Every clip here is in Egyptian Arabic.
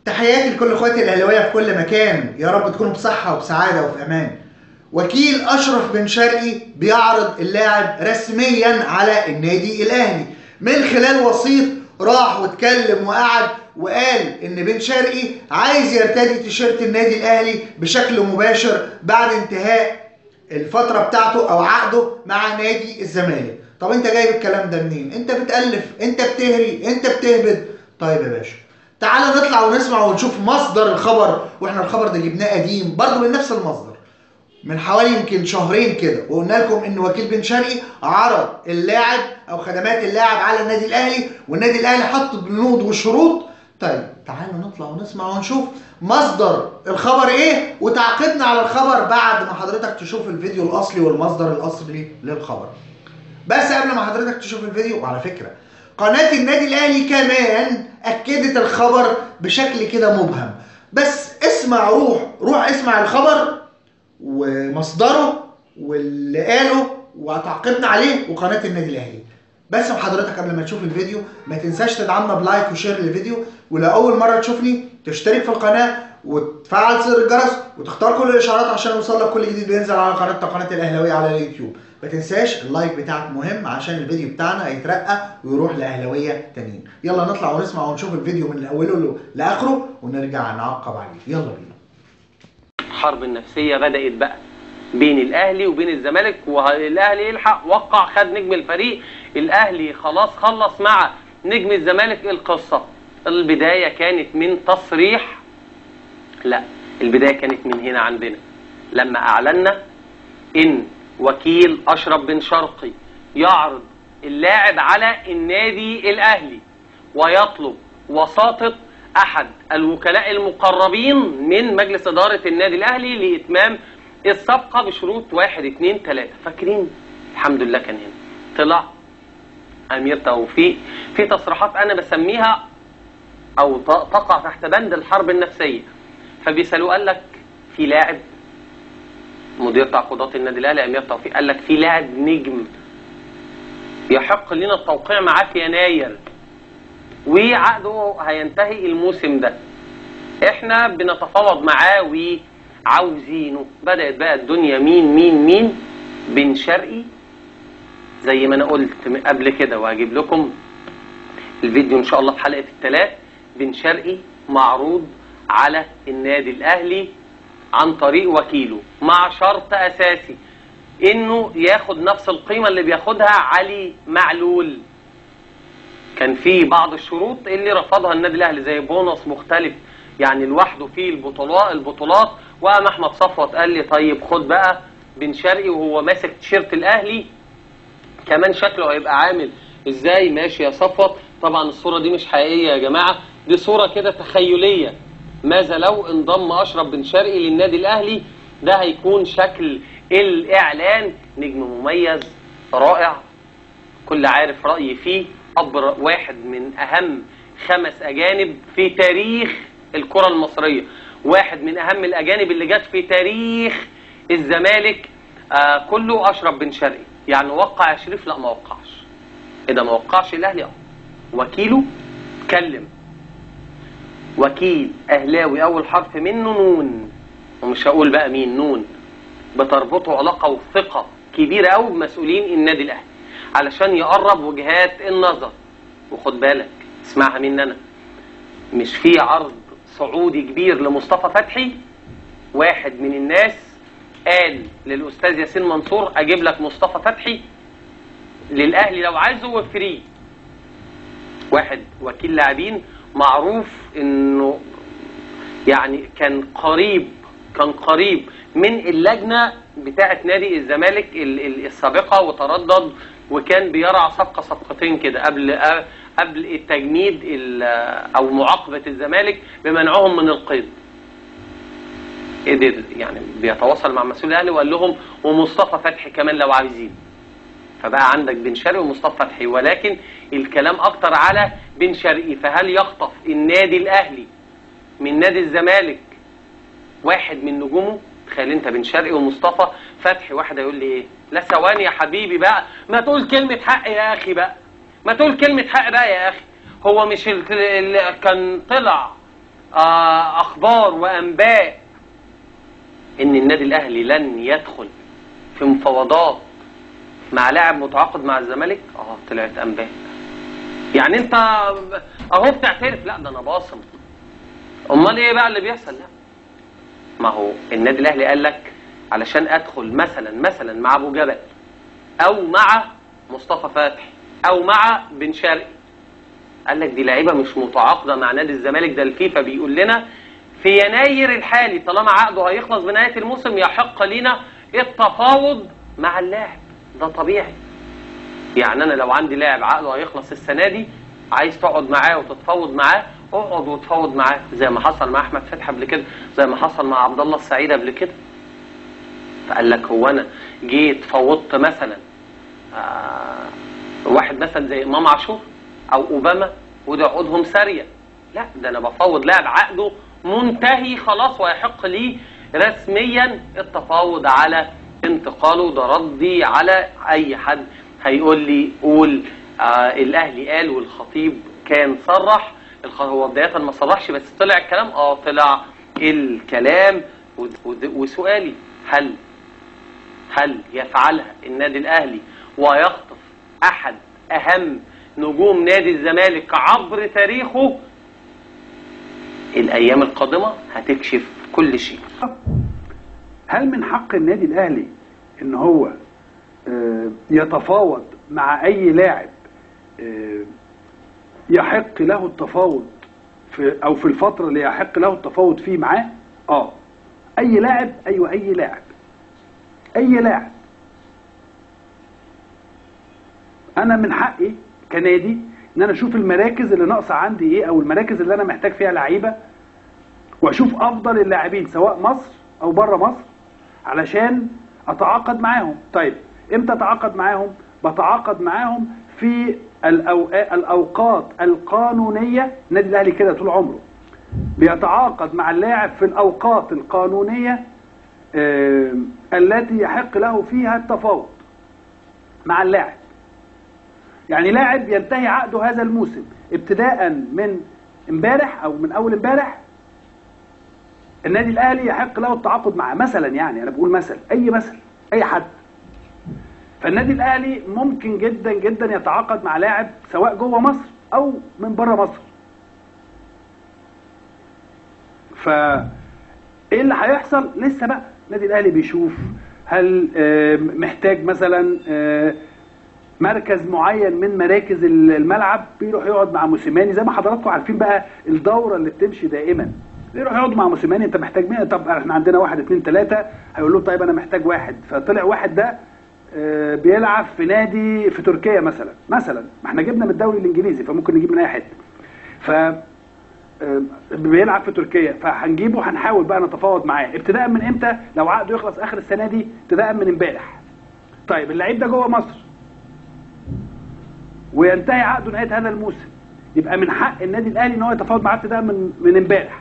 تحياتي لكل اخواتي الاهلاويه في كل مكان يا رب تكونوا بصحه وبسعاده وفي امان وكيل اشرف بن شرقي بيعرض اللاعب رسميا على النادي الاهلي من خلال وسيط راح واتكلم وقعد وقال ان بن شرقي عايز يرتدي تيشيرت النادي الاهلي بشكل مباشر بعد انتهاء الفتره بتاعته او عقده مع نادي الزمالك طب انت جايب الكلام ده منين انت بتالف انت بتهري انت بتهبد طيب يا باشا تعالى نطلع ونسمع ونشوف مصدر الخبر واحنا الخبر ده جبناه قديم برضه من نفس المصدر من حوالي يمكن شهرين كده وقلنا لكم ان وكيل بن شرقي عرض اللاعب او خدمات اللاعب على النادي الاهلي والنادي الاهلي حط بنود وشروط طيب تعالوا نطلع ونسمع ونشوف مصدر الخبر ايه وتعقيبنا على الخبر بعد ما حضرتك تشوف الفيديو الاصلي والمصدر الاصلي للخبر بس قبل ما حضرتك تشوف الفيديو وعلى فكره قناه النادي الاهلي كمان اكدت الخبر بشكل كده مبهم بس اسمع روح روح اسمع الخبر ومصدره واللي قاله وتعقيبنا عليه وقناه النادي الاهلي بس حضرتك قبل ما تشوف الفيديو ما تنساش تدعمنا بلايك وشير للفيديو ولو اول مره تشوفني تشترك في القناه وتفعل زر الجرس وتختار كل الاشعارات عشان يوصلك كل جديد بينزل على قناتنا قناه الاهلاويه على اليوتيوب ما تنساش اللايك بتاعك مهم عشان الفيديو بتاعنا يترقى ويروح لاهلاويه تانيين يلا نطلع ونسمع ونشوف الفيديو من اوله لاخره ونرجع نعقب عليه يلا بينا الحرب النفسية بدأت بقى بين الأهلي وبين الزمالك والأهلي يلحق وقع خد نجم الفريق الأهلي خلاص خلص مع نجم الزمالك القصة البداية كانت من تصريح لا البداية كانت من هنا عندنا لما أعلنا إن وكيل أشرف بن شرقي يعرض اللاعب على النادي الأهلي ويطلب وساطة أحد الوكلاء المقربين من مجلس إدارة النادي الأهلي لإتمام الصفقة بشروط واحد اتنين تلاتة فاكرين الحمد لله كان هنا طلع أمير توفيق في تصريحات أنا بسميها أو ت- تقع تحت بند الحرب النفسية فبيسألوه قال لك في لاعب مدير تعاقدات النادي الأهلي أمير توفيق قال لك في لاعب نجم يحق لنا التوقيع معاه في يناير وعقده هينتهي الموسم ده احنا بنتفاوض معاه وعاوزينه بدأت بقى الدنيا مين مين مين بن شرقي زي ما انا قلت من قبل كده وهجيب لكم الفيديو ان شاء الله في حلقة الثلاث بن شرقي معروض على النادي الاهلي عن طريق وكيله مع شرط اساسي انه ياخد نفس القيمة اللي بياخدها علي معلول كان في بعض الشروط اللي رفضها النادي الاهلي زي بونص مختلف يعني لوحده في البطولات البطولات وقام احمد صفوت قال لي طيب خد بقى بن شرقي وهو ماسك تيشيرت الاهلي كمان شكله هيبقى عامل ازاي ماشي يا صفوت طبعا الصوره دي مش حقيقيه يا جماعه دي صوره كده تخيليه ماذا لو انضم اشرف بن شرقي للنادي الاهلي ده هيكون شكل الاعلان نجم مميز رائع كل عارف رأيي فيه أبر واحد من أهم خمس أجانب في تاريخ الكرة المصرية واحد من أهم الأجانب اللي جت في تاريخ الزمالك آه كله أشرف بن شرقي يعني وقع يا شريف لا ما وقعش إذا ما وقعش الأهلي أه وكيله اتكلم وكيل أهلاوي أول حرف منه نون ومش هقول بقى مين نون بتربطه علاقة وثقة كبيرة أوي بمسؤولين النادي الأهلي علشان يقرب وجهات النظر وخد بالك اسمعها مني أنا مش في عرض سعودي كبير لمصطفى فتحي واحد من الناس قال للأستاذ ياسين منصور أجيب لك مصطفى فتحي للأهلي لو عايزه وفري واحد وكيل لاعبين معروف انه يعني كان قريب كان قريب من اللجنه بتاعه نادي الزمالك ال- ال- السابقه وتردد وكان بيرعى صفقه صفقتين كده قبل قبل التجميد ال- او معاقبه الزمالك بمنعهم من القيد قدر يعني بيتواصل مع مسؤول الاهلي وقال لهم ومصطفى فتحي كمان لو عايزين فبقى عندك بن شرقي ومصطفى فتحي ولكن الكلام اكتر على بن شرقي فهل يخطف النادي الاهلي من نادي الزمالك واحد من نجومه تخيل انت بن شرقي ومصطفى فتحي واحد هيقول لي ايه لا ثواني يا حبيبي بقى ما تقول كلمة حق يا اخي بقى ما تقول كلمة حق بقى يا اخي هو مش ال... ال... كان طلع آه اخبار وانباء ان النادي الاهلي لن يدخل في مفاوضات مع لاعب متعاقد مع الزمالك اه طلعت انباء يعني انت اهو بتعترف لا ده انا باصم امال ايه بقى اللي بيحصل لا ما هو النادي الاهلي قال لك علشان ادخل مثلا مثلا مع ابو جبل او مع مصطفى فتحي او مع بن شرقي قال لك دي لعيبه مش متعاقده مع نادي الزمالك ده الفيفا بيقول لنا في يناير الحالي طالما عقده هيخلص بنهايه الموسم يحق لنا التفاوض مع اللاعب ده طبيعي يعني انا لو عندي لاعب عقده هيخلص السنه دي عايز تقعد معاه وتتفاوض معاه اقعد وتفاوض معاه زي ما حصل مع احمد فتحي قبل كده زي ما حصل مع عبد الله السعيد قبل كده فقال لك هو انا جيت فوضت مثلا آه واحد مثلا زي امام عاشور او اوباما ودي عقودهم ساريه لا ده انا بفوض لاعب عقده منتهي خلاص ويحق لي رسميا التفاوض على انتقاله ده ردي على اي حد هيقول لي قول آه الاهلي قال والخطيب كان صرح الخ- هو بدايه ما صرحش بس طلع الكلام اه طلع الكلام ود- ود- وسؤالي هل هل يفعلها النادي الاهلي ويخطف احد اهم نجوم نادي الزمالك عبر تاريخه الايام القادمه هتكشف كل شيء هل من حق النادي الاهلي ان هو آه، يتفاوض مع اي لاعب آه، يحق له التفاوض في او في الفتره اللي يحق له التفاوض فيه معاه اه اي لاعب ايوه اي لاعب اي لاعب انا من حقي كنادي ان انا اشوف المراكز اللي ناقصه عندي ايه او المراكز اللي انا محتاج فيها لعيبه واشوف افضل اللاعبين سواء مصر او بره مصر علشان اتعاقد معاهم طيب امتى اتعاقد معاهم بتعاقد معاهم في الأوقات الاوقات القانونيه النادي الاهلي كده طول عمره بيتعاقد مع اللاعب في الاوقات القانونيه آه، التي يحق له فيها التفاوض مع اللاعب يعني لاعب ينتهي عقده هذا الموسم ابتداء من امبارح او من اول امبارح النادي الاهلي يحق له التعاقد معه مثلا يعني انا بقول مثل اي مثل اي حد فالنادي الاهلي ممكن جدا جدا يتعاقد مع لاعب سواء جوه مصر او من بره مصر ف ايه اللي هيحصل لسه بقى النادي الاهلي بيشوف هل آه، محتاج مثلا آه، مركز معين من مراكز الملعب بيروح يقعد مع موسيماني زي ما حضراتكم عارفين بقى الدوره اللي بتمشي دائما يروح يقعد مع موسيماني انت محتاج مين طب احنا عندنا واحد اتنين تلاته هيقول له طيب انا محتاج واحد فطلع واحد ده آه، بيلعب في نادي في تركيا مثلا مثلا ما احنا جبنا من الدوري الانجليزي فممكن نجيب من اي حته ف آه، بيلعب في تركيا فهنجيبه هنحاول بقى نتفاوض معاه ابتداء من امتى لو عقده يخلص اخر السنه دي ابتداء من امبارح طيب اللعيب ده جوه مصر وينتهي عقده نهايه هذا الموسم يبقى من حق النادي الاهلي ان هو يتفاوض معاه ابتداء من من امبارح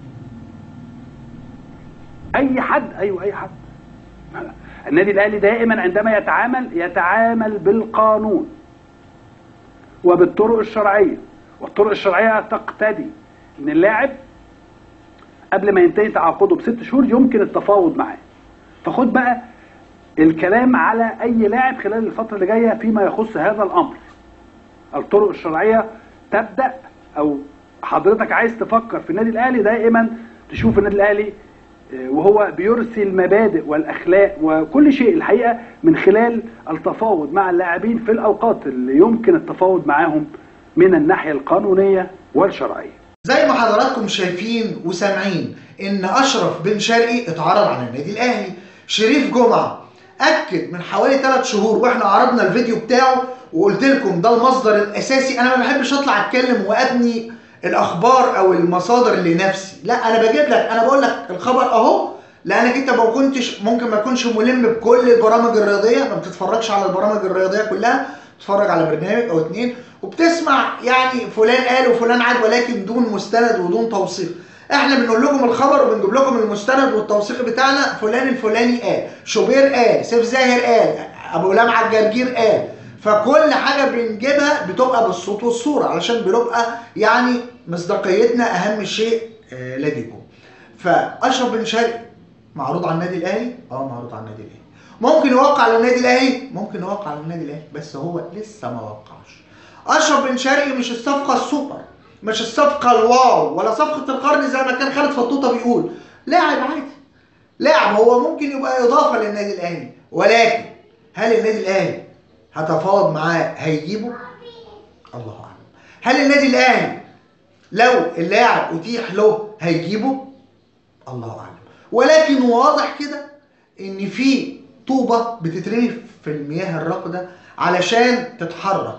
اي حد ايوه اي حد النادي الاهلي دائما عندما يتعامل يتعامل بالقانون وبالطرق الشرعيه والطرق الشرعيه تقتضي ان اللاعب قبل ما ينتهي تعاقده بست شهور يمكن التفاوض معاه فخد بقى الكلام على اي لاعب خلال الفتره اللي جايه فيما يخص هذا الامر الطرق الشرعيه تبدا او حضرتك عايز تفكر في النادي الاهلي دائما تشوف النادي الاهلي آه، وهو بيرسي المبادئ والاخلاق وكل شيء الحقيقه من خلال التفاوض مع اللاعبين في الاوقات اللي يمكن التفاوض معاهم من الناحيه القانونيه والشرعيه زي ما حضراتكم شايفين وسامعين ان اشرف بن شرقي اتعرض على النادي الاهلي شريف جمعه اكد من حوالي 3 شهور واحنا عرضنا الفيديو بتاعه وقلت لكم ده المصدر الاساسي انا ما بحبش اطلع اتكلم وابني الاخبار او المصادر لنفسي لا انا بجيب لك انا بقول لك الخبر اهو لانك انت ما كنتش ممكن ما تكونش ملم بكل البرامج الرياضيه ما بتتفرجش على البرامج الرياضيه كلها بتتفرج على برنامج او اتنين وبتسمع يعني فلان قال وفلان عاد ولكن دون مستند ودون توثيق احنا بنقول لكم الخبر وبنجيب لكم المستند والتوثيق بتاعنا فلان الفلاني قال شوبير قال سيف زاهر قال ابو لمعه الجرجير قال فكل حاجه بنجيبها بتبقى بالصوت والصوره علشان بنبقى يعني مصداقيتنا اهم شيء آه، لديكم فاشرف بن شرقي معروض على النادي الاهلي اه معروض على النادي الاهلي ممكن يوقع على النادي الاهلي ممكن يوقع على النادي الاهلي بس هو لسه ما وقعش اشرف بن شرقي مش الصفقه السوبر مش الصفقه الواو ولا صفقه القرن زي ما كان خالد فطوطه بيقول لاعب عادي لاعب هو ممكن يبقى اضافه للنادي الاهلي ولكن هل النادي الاهلي هتفاوض معاه هيجيبه الله اعلم هل النادي الاهلي لو اللاعب اتيح له هيجيبه الله اعلم ولكن واضح كده ان في طوبه بتترمي في المياه الراكده علشان تتحرك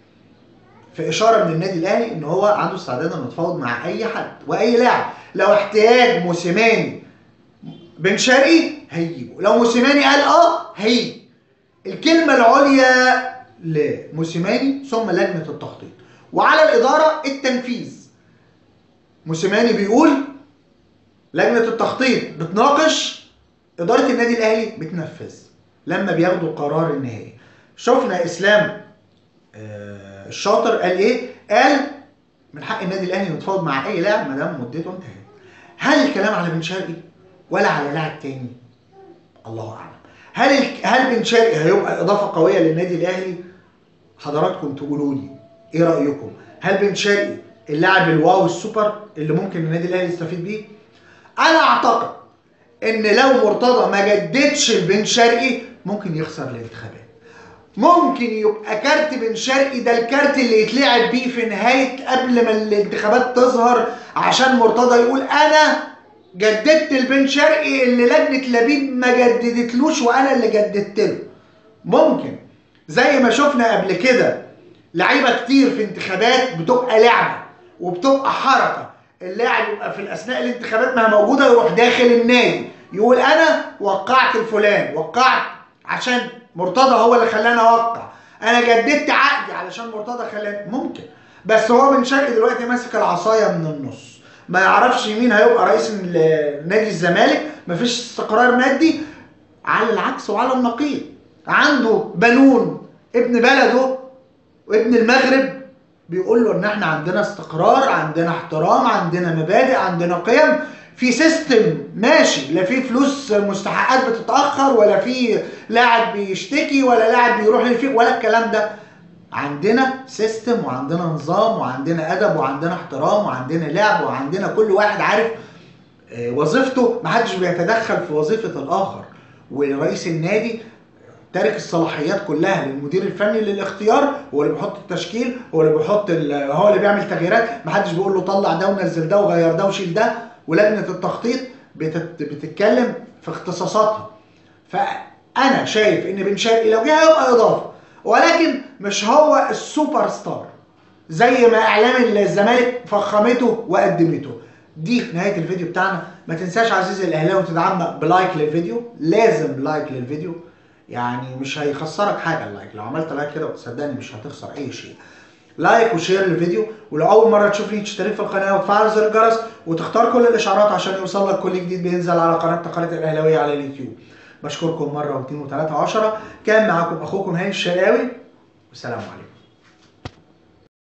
في اشاره من النادي الاهلي ان هو عنده استعداد انه يتفاوض مع اي حد واي لاعب لو احتياج موسيماني بن شرقي هيجيبه لو موسيماني قال اه هيجي الكلمه العليا لموسيماني ثم لجنه التخطيط وعلى الاداره التنفيذ موسيماني بيقول لجنه التخطيط بتناقش اداره النادي الاهلي بتنفذ لما بياخدوا القرار النهائي شفنا اسلام آه، الشاطر قال ايه قال من حق النادي الاهلي انه يتفاوض مع اي لاعب ما دام مدته انتهت هل الكلام على بن شرقي ولا على لاعب تاني الله اعلم هل ال- هل بن شرقي هيبقى اضافه قويه للنادي الاهلي حضراتكم تقولوا لي ايه رايكم هل بن شرقي اللاعب الواو السوبر اللي ممكن النادي الاهلي يستفيد بيه انا اعتقد ان لو مرتضى ما جددش البن شرقي ممكن يخسر الانتخابات ممكن يبقى كارت بن شرقي ده الكارت اللي يتلعب بيه في نهاية قبل ما الانتخابات تظهر عشان مرتضى يقول انا جددت البن شرقي اللي لجنة لبيب ما جددتلوش وانا اللي جددت له ممكن زي ما شفنا قبل كده لعيبة كتير في انتخابات بتبقى لعبة وبتبقى حركة اللاعب يبقى في الاثناء الانتخابات ما هي موجودة يروح داخل النادي يقول انا وقعت الفلان وقعت عشان مرتضى هو اللي خلاني اوقع انا جددت عقدي علشان مرتضى خلاني ممكن بس هو بن شرقي دلوقتي ماسك العصايه من النص ما يعرفش مين هيبقى رئيس ال- نادي الزمالك مفيش استقرار مادي على العكس وعلى النقيض عنده بنون ابن بلده وابن المغرب بيقول له ان احنا عندنا استقرار عندنا احترام عندنا مبادئ عندنا قيم في سيستم ماشي لا في فلوس مستحقات بتتاخر ولا في لاعب بيشتكي ولا لاعب بيروح للفيق ولا الكلام ده عندنا سيستم وعندنا نظام وعندنا ادب وعندنا احترام وعندنا لعب وعندنا كل واحد عارف آه، وظيفته محدش بيتدخل في وظيفه الاخر ورئيس النادي تارك الصلاحيات كلها للمدير الفني للاختيار هو اللي بيحط التشكيل هو اللي بيحط ال- هو اللي بيعمل تغييرات محدش بيقول له طلع ده ونزل ده وغير ده وشيل ده ولجنه التخطيط بتت- بتتكلم في اختصاصاتها فانا شايف ان بن شرقي لو جه هيبقى اضافه ولكن مش هو السوبر ستار زي ما اعلام الزمالك فخمته وقدمته دي نهايه الفيديو بتاعنا ما تنساش عزيزي الاهلاوي تدعمنا بلايك للفيديو لازم لايك للفيديو يعني مش هيخسرك حاجه اللايك لو عملت لايك كده صدقني مش هتخسر اي شيء لايك وشير للفيديو ولو اول مره تشوفني تشترك في القناه وتفعل زر الجرس وتختار كل الاشعارات عشان يوصل لك كل جديد بينزل على قناه قناه الاهلاويه على اليوتيوب بشكركم مره واثنين وثلاثه وعشرة كان معاكم اخوكم هاني الشلاوي والسلام عليكم